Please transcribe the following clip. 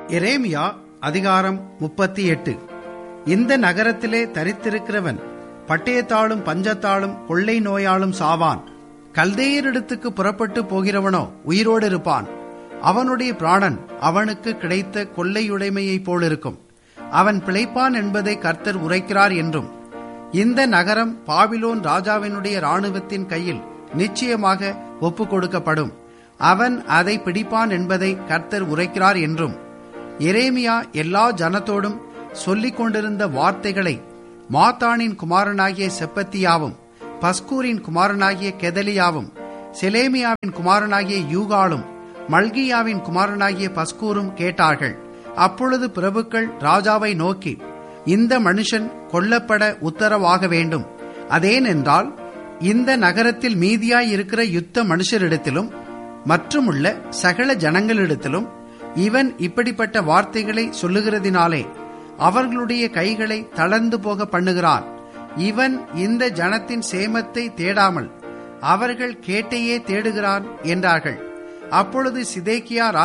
எரேமியா அதிகாரம் முப்பத்தி எட்டு இந்த நகரத்திலே தரித்திருக்கிறவன் பட்டயத்தாலும் பஞ்சத்தாலும் கொள்ளை நோயாலும் சாவான் கல்தேயரிடத்துக்கு புறப்பட்டு போகிறவனோ உயிரோடு இருப்பான் அவனுடைய பிராணன் அவனுக்கு கிடைத்த கொள்ளையுடைமையைப் போலிருக்கும் அவன் பிழைப்பான் என்பதை கர்த்தர் உரைக்கிறார் என்றும் இந்த நகரம் பாபிலோன் ராஜாவினுடைய இராணுவத்தின் கையில் நிச்சயமாக ஒப்புக் கொடுக்கப்படும் அவன் அதை பிடிப்பான் என்பதை கர்த்தர் உரைக்கிறார் என்றும் எரேமியா எல்லா ஜனத்தோடும் சொல்லிக் கொண்டிருந்த வார்த்தைகளை மாத்தானின் குமாரனாகிய செப்பத்தியாவும் பஸ்கூரின் குமாரனாகிய கெதலியாவும் செலேமியாவின் குமாரனாகிய யூகாலும் மல்கியாவின் குமாரனாகிய பஸ்கூரும் கேட்டார்கள் அப்பொழுது பிரபுக்கள் ராஜாவை நோக்கி இந்த மனுஷன் கொல்லப்பட உத்தரவாக வேண்டும் அதேனென்றால் இந்த நகரத்தில் மீதியாய் இருக்கிற யுத்த மனுஷரிடத்திலும் மற்றுமுள்ள சகல ஜனங்களிடத்திலும் இவன் இப்படிப்பட்ட வார்த்தைகளை சொல்லுகிறதினாலே அவர்களுடைய கைகளை தளர்ந்து போக பண்ணுகிறான் இவன் இந்த ஜனத்தின் சேமத்தை தேடாமல் அவர்கள் கேட்டையே தேடுகிறான் என்றார்கள் அப்பொழுது சிதேக்கியா